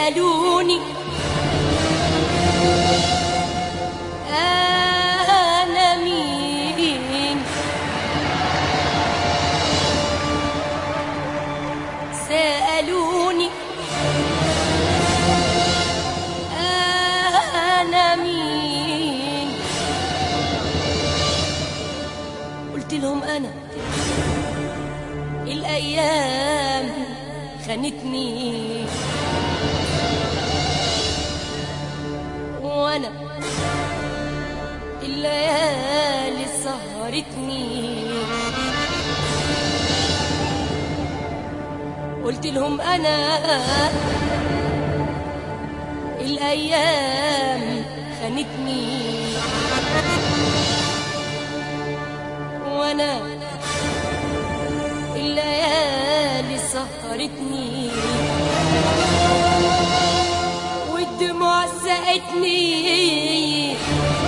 سألوني أنا مين سألوني أنا مين قلت لهم أنا الأيام خانتني وأنا الليالي سهرتني قلت لهم أنا الأيام خانتني وأنا الليالي سهرتني والدموع سقتني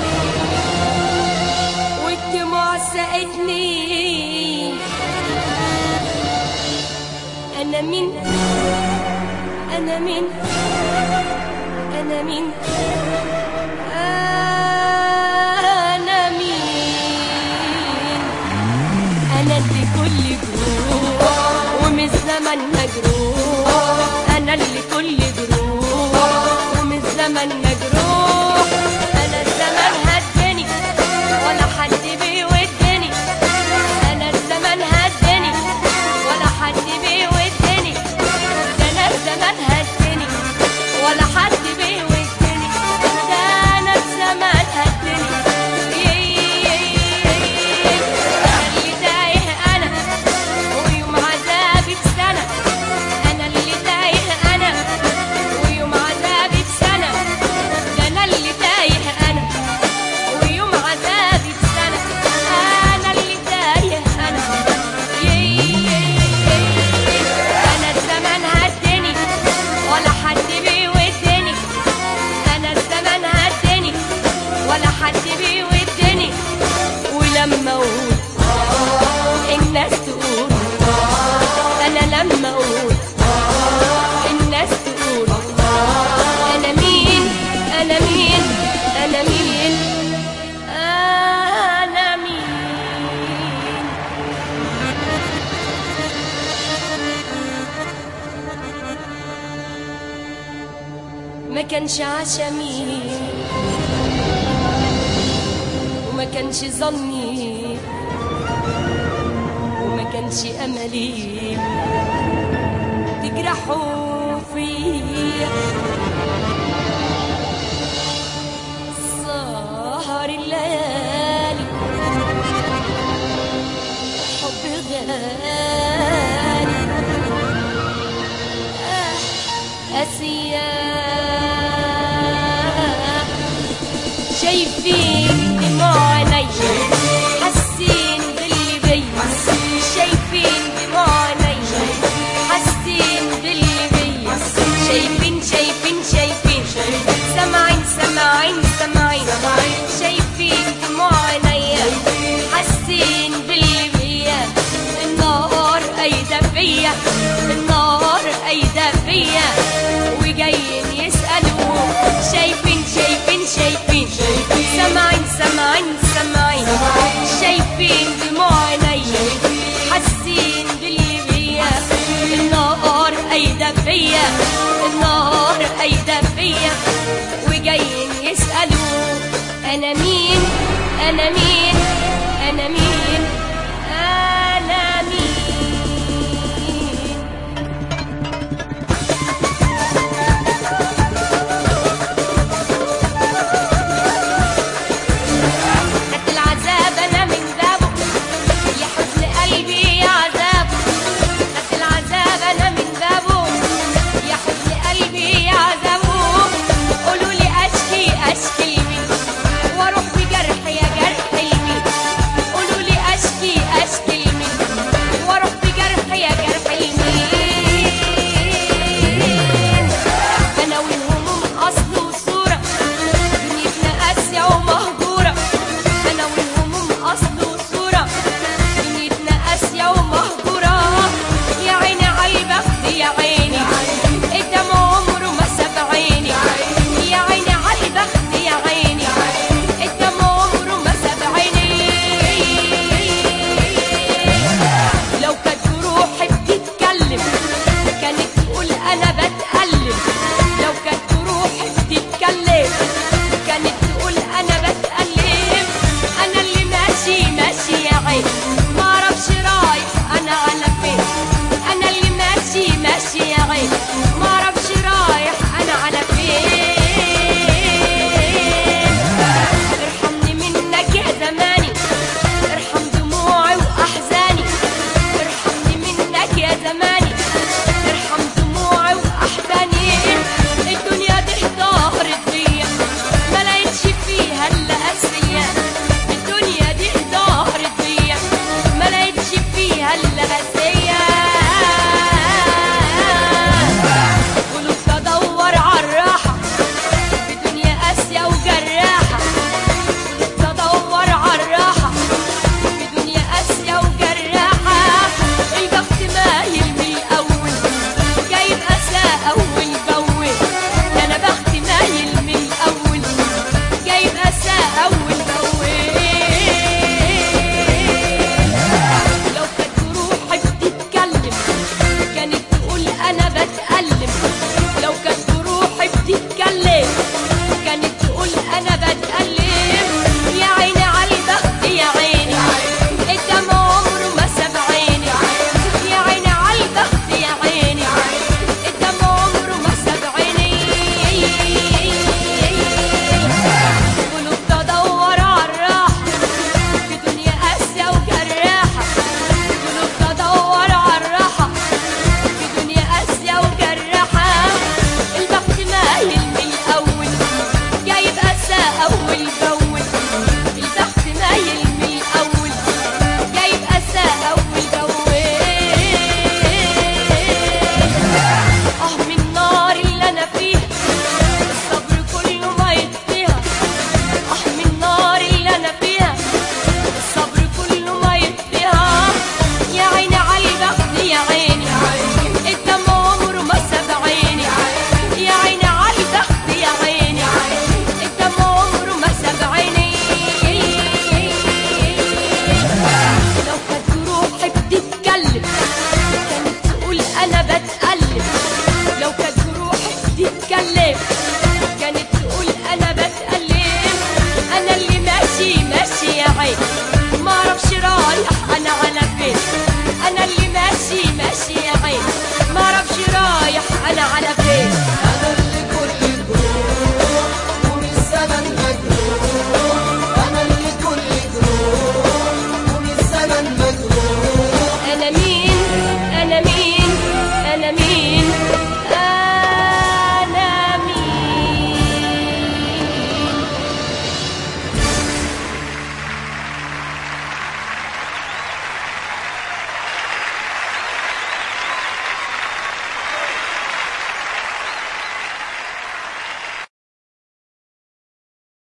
والدموع سقتني أنا مين أنا مين أنا مين أنا مين أنا اللي كل جروح ومن الزمن مجروح أنا اللي كل جروح ومن الزمن مجروح أنا الزمن هدني ولا حد بيودني أنا الزمن هدني ولا حد بيودني ده أنا الزمن هدني ولا حد بيودني ده أنا الزمن هدني أنا اللي تايه أنا ويوم عذابي بسنة أنا اللي تايه أنا ويوم عذابي بسنة ده أنا اللي تايه أنا ويوم عذابي بسنة أنا اللي تايه أنا أنا الزمن هدني ولا حد بيودني أنا الزمن هدني ولا حد بيودني ولما أقول الناس تقول أنا لما أقول الناس تقول أنا مين أنا مين أنا مين أنا مين ما كانش عشمي وما كانش ظني وما كانش املي تجرحوا فيا سهر الليالي حب غالي آه أسياء شايفين دموع عيني حاسين باللي بيا شايفين دموع عيني حاسين باللي بيا شايفين شايفين شايفين سامعين سامعين سامعين شايفين دموع عيني حاسين باللي بيا النار قايدة فيا النار قايدة فيا وجايين يسألوا شايفين شايفين شايفين سامعين سامعين سامعين شايفين دموع عيني حاسين باللي بيا النار قايدة فيا